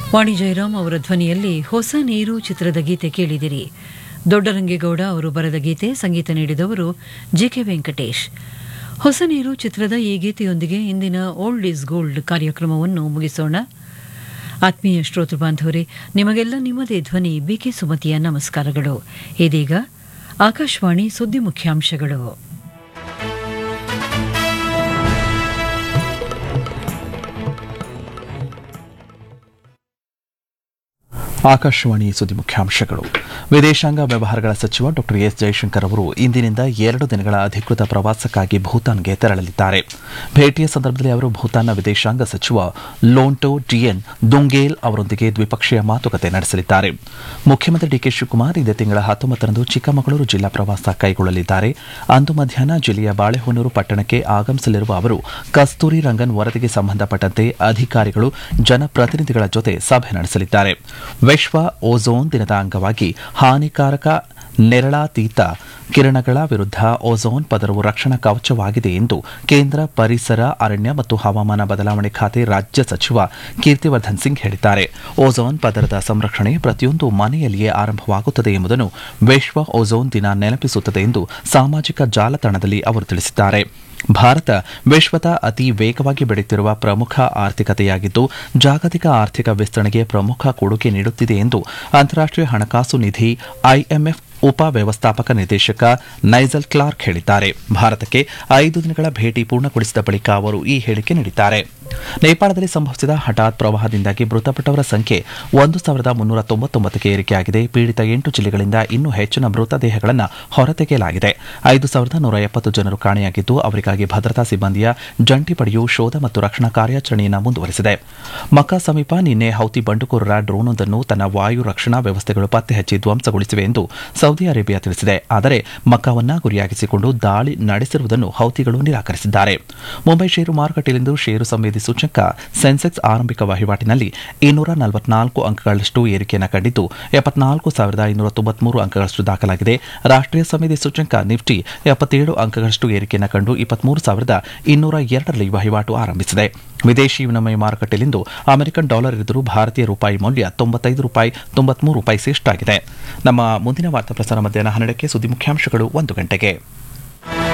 ವಾಣಿ ಜಯರಾಮ್ ಅವರ ಧ್ವನಿಯಲ್ಲಿ ಹೊಸ ನೀರು ಚಿತ್ರದ ಗೀತೆ ಕೇಳಿದಿರಿ ದೊಡ್ಡರಂಗೇಗೌಡ ಅವರು ಬರೆದ ಗೀತೆ ಸಂಗೀತ ನೀಡಿದವರು ಜಿಕೆ ವೆಂಕಟೇಶ್ ಹೊಸ ನೀರು ಚಿತ್ರದ ಈ ಗೀತೆಯೊಂದಿಗೆ ಇಂದಿನ ಓಲ್ಡ್ ಈಸ್ ಗೋಲ್ಡ್ ಕಾರ್ಯಕ್ರಮವನ್ನು ಮುಗಿಸೋಣ ಆತ್ಮೀಯ ಶ್ರೋತೃ ಬಾಂಧವರೇ ನಿಮಗೆಲ್ಲ ನಿಮ್ಮದೇ ಧ್ವನಿ ಬಿಕೆ ಸುಮತಿಯ ನಮಸ್ಕಾರಗಳು ಇದೀಗ ಆಕಾಶವಾಣಿ ಸುದ್ದಿ ಮುಖ್ಯಾಂಶಗಳು ಆಕಾಶವಾಣಿ ಸುದ್ದಿ ಮುಖ್ಯಾಂಶಗಳು ವಿದೇಶಾಂಗ ವ್ಯವಹಾರಗಳ ಸಚಿವ ಡಾ ಎಸ್ ಜೈಶಂಕರ್ ಅವರು ಇಂದಿನಿಂದ ಎರಡು ದಿನಗಳ ಅಧಿಕೃತ ಪ್ರವಾಸಕ್ಕಾಗಿ ಭೂತಾನ್ಗೆ ತೆರಳಲಿದ್ದಾರೆ ಭೇಟಿಯ ಸಂದರ್ಭದಲ್ಲಿ ಅವರು ಭೂತಾನ್ನ ವಿದೇಶಾಂಗ ಸಚಿವ ಲೋಂಟೋ ಟಿಯನ್ ದುಂಗೇಲ್ ಅವರೊಂದಿಗೆ ದ್ವಿಪಕ್ಷೀಯ ಮಾತುಕತೆ ನಡೆಸಲಿದ್ದಾರೆ ಮುಖ್ಯಮಂತ್ರಿ ಡಿಕೆ ಶಿವಕುಮಾರ್ ಇದೇ ತಿಂಗಳ ಹತ್ತೊಂಬತ್ತರಂದು ಚಿಕ್ಕಮಗಳೂರು ಜಿಲ್ಲಾ ಪ್ರವಾಸ ಕೈಗೊಳ್ಳಲಿದ್ದಾರೆ ಅಂದು ಮಧ್ಯಾಹ್ನ ಜಿಲ್ಲೆಯ ಬಾಳೆಹೊನ್ನೂರು ಪಟ್ಟಣಕ್ಕೆ ಆಗಮಿಸಲಿರುವ ಅವರು ಕಸ್ತೂರಿ ರಂಗನ್ ವರದಿಗೆ ಸಂಬಂಧಪಟ್ಟಂತೆ ಅಧಿಕಾರಿಗಳು ಜನಪ್ರತಿನಿಧಿಗಳ ಜೊತೆ ಸಭೆ ನಡೆಸಲಿದ್ದಾರೆ ವಿಶ್ವ ಓಝೋನ್ ದಿನದ ಅಂಗವಾಗಿ ಹಾನಿಕಾರಕ ನೆರಳಾತೀತ ಕಿರಣಗಳ ವಿರುದ್ಧ ಓಝೋನ್ ಪದರವು ರಕ್ಷಣಾ ಕವಚವಾಗಿದೆ ಎಂದು ಕೇಂದ್ರ ಪರಿಸರ ಅರಣ್ಯ ಮತ್ತು ಹವಾಮಾನ ಬದಲಾವಣೆ ಖಾತೆ ರಾಜ್ಯ ಸಚಿವ ಕೀರ್ತಿವರ್ಧನ್ ಸಿಂಗ್ ಹೇಳಿದ್ದಾರೆ ಓಝೋನ್ ಪದರದ ಸಂರಕ್ಷಣೆ ಪ್ರತಿಯೊಂದು ಮನೆಯಲ್ಲಿಯೇ ಆರಂಭವಾಗುತ್ತದೆ ಎಂಬುದನ್ನು ವಿಶ್ವ ಓಝೋನ್ ದಿನ ನೆನಪಿಸುತ್ತದೆ ಎಂದು ಸಾಮಾಜಿಕ ಜಾಲತಾಣದಲ್ಲಿ ಅವರು ತಿಳಿಸಿದ್ದಾರೆ ಭಾರತ ವಿಶ್ವದ ಅತಿ ವೇಗವಾಗಿ ಬೆಳೆಯುತ್ತಿರುವ ಪ್ರಮುಖ ಆರ್ಥಿಕತೆಯಾಗಿದ್ದು ಜಾಗತಿಕ ಆರ್ಥಿಕ ವಿಸ್ತರಣೆಗೆ ಪ್ರಮುಖ ಕೊಡುಗೆ ನೀಡುತ್ತಿದೆ ಎಂದು ಅಂತಾರಾಷ್ಟೀಯ ಹಣಕಾಸು ನಿಧಿ ಐಎಂಎಫ್ ಉಪ ವ್ಯವಸ್ಥಾಪಕ ನಿರ್ದೇಶಕ ನೈಜಲ್ ಕ್ಲಾರ್ಕ್ ಹೇಳಿದ್ದಾರೆ ಭಾರತಕ್ಕೆ ಐದು ದಿನಗಳ ಭೇಟಿ ಪೂರ್ಣಗೊಳಿಸಿದ ಬಳಿಕ ಅವರು ಈ ಹೇಳಿಕೆ ನೀಡಿದ್ದಾರೆ ನೇಪಾಳದಲ್ಲಿ ಸಂಭವಿಸಿದ ಹಠಾತ್ ಪ್ರವಾಹದಿಂದಾಗಿ ಮೃತಪಟ್ಟವರ ಸಂಖ್ಯೆ ಒಂದು ಸಾವಿರದ ಮುನ್ನೂರ ತೊಂಬತ್ತೊಂಬತ್ತಕ್ಕೆ ಏರಿಕೆಯಾಗಿದೆ ಪೀಡಿತ ಎಂಟು ಜಿಲ್ಲೆಗಳಿಂದ ಇನ್ನೂ ಹೆಚ್ಚಿನ ಮೃತದೇಹಗಳನ್ನು ಹೊರತೆಗೆಯಲಾಗಿದೆ ಐದು ಸಾವಿರದ ನೂರ ಎಪ್ಪತ್ತು ಜನರು ಕಾಣೆಯಾಗಿದ್ದು ಅವರಿಗಾಗಿ ಭದ್ರತಾ ಸಿಬ್ಬಂದಿಯ ಜಂಟಿ ಪಡೆಯು ಶೋಧ ಮತ್ತು ರಕ್ಷಣಾ ಕಾರ್ಯಾಚರಣೆಯನ್ನು ಮುಂದುವರೆಸಿದೆ ಮಕ್ಕಾ ಸಮೀಪ ನಿನ್ನೆ ಹೌತಿ ಬಂಡುಕೋರರ ಡ್ರೋನೊಂದನ್ನು ತನ್ನ ವಾಯು ರಕ್ಷಣಾ ವ್ಯವಸ್ಥೆಗಳು ಪತ್ತೆ ಹಚ್ಚಿ ಧ್ವಂಸಗೊಳಿಸಿವೆ ಎಂದು ಸೌದಿ ಅರೇಬಿಯಾ ತಿಳಿಸಿದೆ ಆದರೆ ಮಕ್ಕಾವನ್ನ ಗುರಿಯಾಗಿಸಿಕೊಂಡು ದಾಳಿ ನಡೆಸಿರುವುದನ್ನು ಹೌತಿಗಳು ನಿರಾಕರಿಸಿದ್ದಾರೆ ಮುಂಬೈ ಷೇರು ಮಾರುಕಟ್ಟೆಯಲ್ಲಿಂದು ಷೇರು ಸಂವೇದಿ ಸೂಚಕ ಸೆನ್ಸೆಕ್ಸ್ ಆರಂಭಿಕ ವಹಿವಾಟಿನಲ್ಲಿ ಇನ್ನೂರ ನಲವತ್ನಾಲ್ಕು ಅಂಕಗಳಷ್ಟು ಏರಿಕೆಯನ್ನು ಕಂಡಿದ್ದು ಎಪ್ಪತ್ನಾಲ್ಕು ಸಾವಿರದ ಐನೂರ ತೊಂಬತ್ಮೂರು ಅಂಕಗಳಷ್ಟು ದಾಖಲಾಗಿದೆ ರಾಷ್ಟ್ರೀಯ ಸಂವೇದಿ ಸೂಚಕ ನಿಫ್ಟಿ ಎಪ್ಪತ್ತೇಳು ಅಂಕಗಳಷ್ಟು ಏರಿಕೆಯನ್ನು ಕಂಡು ಇಪ್ಪತ್ಮೂರು ಸಾವಿರದ ಇನ್ನೂರ ಎರಡರಲ್ಲಿ ವಹಿವಾಟು ಆರಂಭಿಸಿದೆ ವಿದೇಶಿ ವಿನಿಮಯ ಮಾರುಕಟ್ಟೆಯಲ್ಲಿಂದು ಅಮೆರಿಕನ್ ಡಾಲರ್ ಎದುರು ಭಾರತೀಯ ರೂಪಾಯಿ ಮೌಲ್ಯ ತೊಂಬತ್ತೈದು ರೂಪಾಯಿ ತೊಂಬತ್ಮೂರು ರೂಪಾಯಿ ಶ್ರೇಷ್ಠಾಗಿದೆ ನಮ್ಮ ಮುಂದಿನ ವಾರ್ತಾ ಪ್ರಸಾರ ಮಧ್ಯಾಹ್ನ ಹನ್ನೆರಡಕ್ಕೆ ಸುದ್ದಿ ಮುಖ್ಯಾಂಶಗಳು ಒಂದು ಗಂಟೆಗೆ